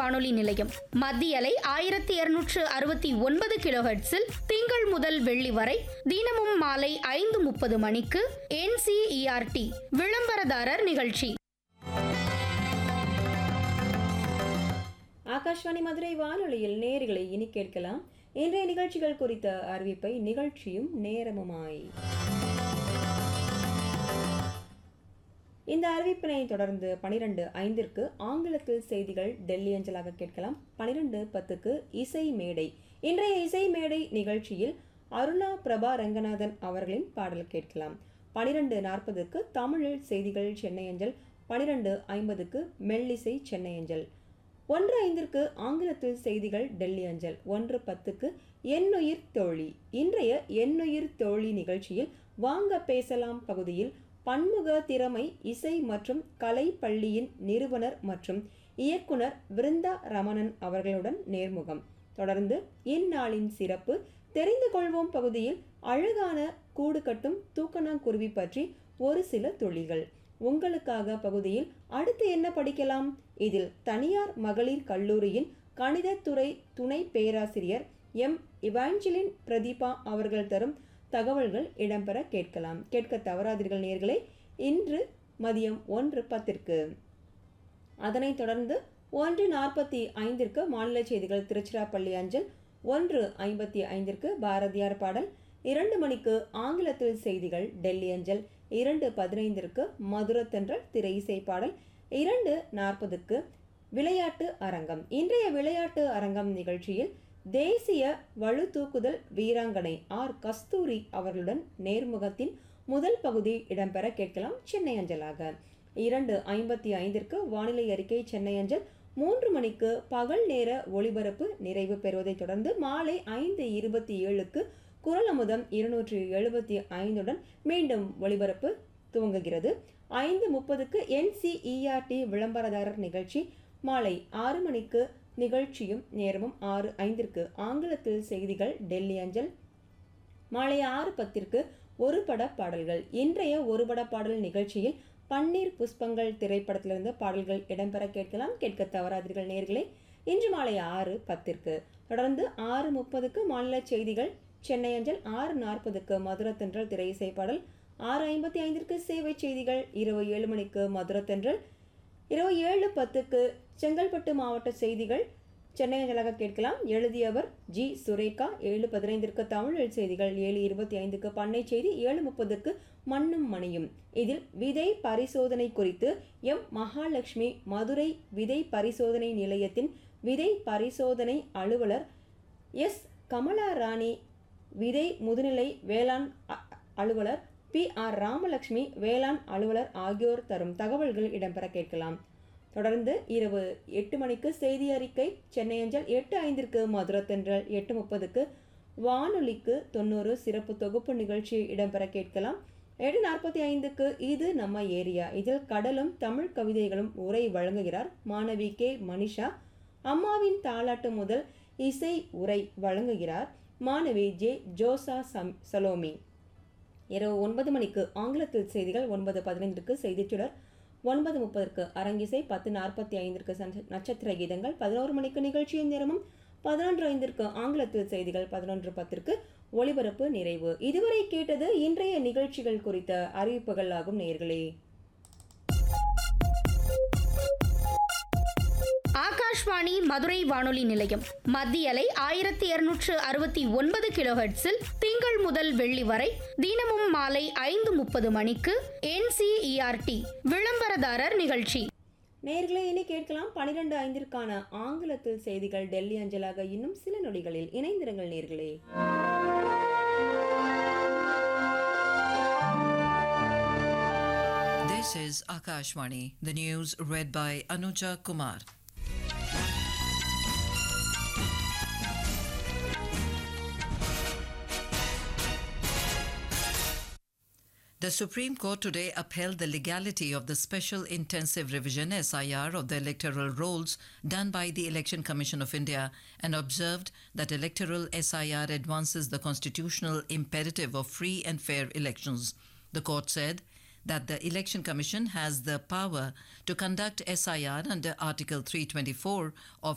வானொலி நிலையம் மத்திய அலை ஆயிரத்தி இருநூற்று அறுபத்தி ஒன்பது கிலோஹெட்ஸில் திங்கள் முதல் வெள்ளி வரை தினமும் மாலை ஐந்து முப்பது மணிக்கு என்சிஇஆர்டி விளம்பரதாரர் நிகழ்ச்சி ஆகாஷ்வாணி மதுரை வானொலியில் நேர்களை இனி கேட்கலாம் இன்றைய நிகழ்ச்சிகள் குறித்த அறிவிப்பை நிகழ்ச்சியும் நேரமுமாய் இந்த அறிவிப்பினை தொடர்ந்து பனிரெண்டு ஐந்திற்கு ஆங்கிலத்தில் செய்திகள் டெல்லி அஞ்சலாக கேட்கலாம் பனிரெண்டு பத்துக்கு இசை மேடை இன்றைய இசை மேடை நிகழ்ச்சியில் அருணா பிரபா ரங்கநாதன் அவர்களின் பாடல் கேட்கலாம் பனிரெண்டு நாற்பதுக்கு தமிழில் செய்திகள் சென்னை அஞ்சல் பனிரெண்டு ஐம்பதுக்கு மெல்லிசை சென்னை அஞ்சல் ஒன்று ஐந்திற்கு ஆங்கிலத்தில் செய்திகள் டெல்லி அஞ்சல் ஒன்று பத்துக்கு எண்ணுயிர் தோழி இன்றைய எண்ணுயிர் தோழி நிகழ்ச்சியில் வாங்க பேசலாம் பகுதியில் பன்முக திறமை இசை மற்றும் கலை பள்ளியின் நிறுவனர் மற்றும் இயக்குனர் பிருந்தா ரமணன் அவர்களுடன் நேர்முகம் தொடர்ந்து இந்நாளின் சிறப்பு தெரிந்து கொள்வோம் பகுதியில் அழகான கூடு கட்டும் தூக்கணாங்குருவி பற்றி ஒரு சில துளிகள் உங்களுக்காக பகுதியில் அடுத்து என்ன படிக்கலாம் இதில் தனியார் மகளிர் கல்லூரியின் கணிதத்துறை துணை பேராசிரியர் எம் இவாஞ்சலின் பிரதீபா அவர்கள் தரும் தகவல்கள் இடம்பெற கேட்கலாம் கேட்க தவறாதீர்கள் நேர்களே இன்று மதியம் ஒன்று பத்திற்கு அதனைத் தொடர்ந்து ஒன்று நாற்பத்தி ஐந்திற்கு மாநில செய்திகள் திருச்சிராப்பள்ளி அஞ்சல் ஒன்று ஐம்பத்தி ஐந்திற்கு பாரதியார் பாடல் இரண்டு மணிக்கு ஆங்கிலத்தில் செய்திகள் டெல்லி அஞ்சல் இரண்டு பதினைந்திற்கு மதுரத்தென்றல் திரை இசை பாடல் இரண்டு நாற்பதுக்கு விளையாட்டு அரங்கம் இன்றைய விளையாட்டு அரங்கம் நிகழ்ச்சியில் தேசிய வலு தூக்குதல் வீராங்கனை ஆர் கஸ்தூரி அவர்களுடன் நேர்முகத்தின் முதல் பகுதி இடம்பெற கேட்கலாம் சென்னை அஞ்சலாக இரண்டு ஐம்பத்தி ஐந்திற்கு வானிலை அறிக்கை சென்னை அஞ்சல் மூன்று மணிக்கு பகல் நேர ஒளிபரப்பு நிறைவு பெறுவதைத் தொடர்ந்து மாலை ஐந்து இருபத்தி ஏழுக்கு குரல் அமுதம் இருநூற்றி எழுபத்தி ஐந்துடன் மீண்டும் ஒளிபரப்பு துவங்குகிறது ஐந்து முப்பதுக்கு என்சிஇஆர்டி விளம்பரதாரர் நிகழ்ச்சி மாலை ஆறு மணிக்கு நிகழ்ச்சியும் நேரமும் ஆறு ஐந்திற்கு ஆங்கிலத்தில் செய்திகள் டெல்லி அஞ்சல் மாலை ஆறு பத்திற்கு ஒரு பட பாடல்கள் இன்றைய ஒரு பட பாடல் நிகழ்ச்சியில் பன்னீர் புஷ்பங்கள் திரைப்படத்திலிருந்து பாடல்கள் இடம்பெற கேட்கலாம் கேட்க தவறாதீர்கள் நேர்களே இன்று மாலை ஆறு பத்திற்கு தொடர்ந்து ஆறு முப்பதுக்கு மாநில செய்திகள் சென்னை அஞ்சல் ஆறு நாற்பதுக்கு மதுரத்தென்றல் திரை இசை பாடல் ஆறு ஐம்பத்தி ஐந்திற்கு சேவை செய்திகள் இரவு ஏழு மணிக்கு மதுரத்தென்றல் இரவு ஏழு பத்துக்கு செங்கல்பட்டு மாவட்ட செய்திகள் சென்னை அஞ்சலாக கேட்கலாம் எழுதியவர் ஜி சுரேகா ஏழு பதினைந்திற்கு தமிழில் செய்திகள் ஏழு இருபத்தி ஐந்துக்கு பண்ணை செய்தி ஏழு முப்பதுக்கு மண்ணும் மணியும் இதில் விதை பரிசோதனை குறித்து எம் மகாலட்சுமி மதுரை விதை பரிசோதனை நிலையத்தின் விதை பரிசோதனை அலுவலர் எஸ் கமலா ராணி விதை முதுநிலை வேளாண் அ- அலுவலர் பி ஆர் ராமலட்சுமி வேளாண் அலுவலர் ஆகியோர் தரும் தகவல்கள் இடம்பெற கேட்கலாம் தொடர்ந்து இரவு எட்டு மணிக்கு செய்தி அறிக்கை சென்னை அஞ்சல் எட்டு ஐந்திற்கு மதுரத்தென்றல் எட்டு முப்பதுக்கு வானொலிக்கு தொண்ணூறு சிறப்பு தொகுப்பு நிகழ்ச்சி இடம்பெற கேட்கலாம் எட்டு நாற்பத்தி ஐந்துக்கு இது நம்ம ஏரியா இதில் கடலும் தமிழ் கவிதைகளும் உரை வழங்குகிறார் மாணவி கே மனிஷா அம்மாவின் தாலாட்டு முதல் இசை உரை வழங்குகிறார் மாணவி ஜே ஜோசா சம் சலோமி இரவு ஒன்பது மணிக்கு ஆங்கிலத்தில் செய்திகள் ஒன்பது பதினைந்திற்கு செய்திச்சுடர் ஒன்பது முப்பதற்கு அரங்கிசை பத்து நாற்பத்தி ஐந்திற்கு சஞ்ச- நட்சத்திர கீதங்கள் பதினோரு மணிக்கு நிகழ்ச்சியின் நேரமும் பதினொன்று ஐந்திற்கு ஆங்கிலத்தில் செய்திகள் பதினொன்று பத்திற்கு ஒளிபரப்பு நிறைவு இதுவரை கேட்டது இன்றைய நிகழ்ச்சிகள் குறித்த அறிவிப்புகள் ஆகும் நேர்களே ஆகாஷ்வாணி மதுரை வானொலி நிலையம் மத்திய அலை ஆயிரத்தி இருநூற்று அறுபத்தி ஒன்பது கிலோஹெட்ஸில் திங்கள் முதல் வெள்ளி வரை தினமும் மாலை ஐந்து முப்பது மணிக்கு என்சிஇஆர்டி விளம்பரதாரர் நிகழ்ச்சி நேர்களே இனி கேட்கலாம் பனிரெண்டு ஐந்திற்கான ஆங்கிலத்தில் செய்திகள் டெல்லி அஞ்சலாக இன்னும் சில நொடிகளில் இணைந்திருங்கள் நேர்களே This is Akashvani, the news read by Anuja Kumar. The Supreme Court today upheld the legality of the Special Intensive Revision SIR of the electoral rolls done by the Election Commission of India and observed that electoral SIR advances the constitutional imperative of free and fair elections. The court said that the Election Commission has the power to conduct SIR under Article 324 of